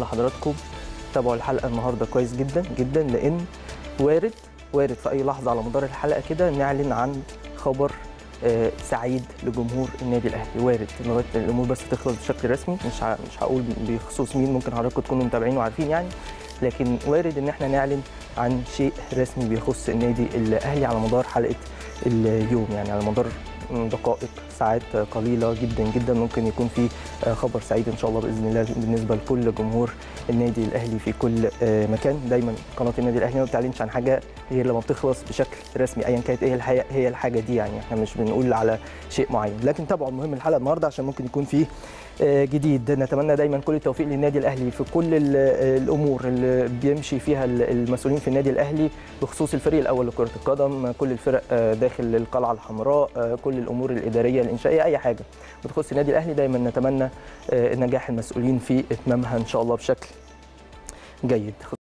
لحضراتكم تابعوا الحلقه النهارده كويس جدا جدا لان وارد وارد في اي لحظه على مدار الحلقه كده نعلن عن خبر آه، سعيد لجمهور النادي الاهلي وارد لغايه الامور بس تخلص بشكل رسمي مش ه- مش هقول بخصوص مين ممكن حضراتكم تكونوا متابعين وعارفين يعني لكن وارد ان احنا نعلن عن شيء رسمي بيخص النادي الاهلي على مدار حلقه اليوم يعني على مدار دقائق ساعات قليله جدا جدا ممكن يكون في خبر سعيد ان شاء الله باذن الله بالنسبه لكل جمهور النادي الاهلي في كل مكان دايما قناه النادي الاهلي ما بتعلنش عن حاجه غير لما بتخلص بشكل رسمي ايا كانت ايه الحقيقه هي الحاجه دي يعني احنا مش بنقول على شيء معين لكن تابعوا المهم الحلقه النهارده عشان ممكن يكون فيه جديد نتمنى دايما كل التوفيق للنادي الاهلي في كل ال- الامور اللي بيمشي فيها ال- المسؤولين في النادي الاهلي بخصوص الفريق الاول لكره القدم كل الفرق آه، داخل القلعه الحمراء آه، كل الامور الاداريه الانشائيه اي حاجه بتخص النادي الاهلي دايما نتمنى آه، نجاح المسؤولين في اتمامها ان شاء الله بشكل جيد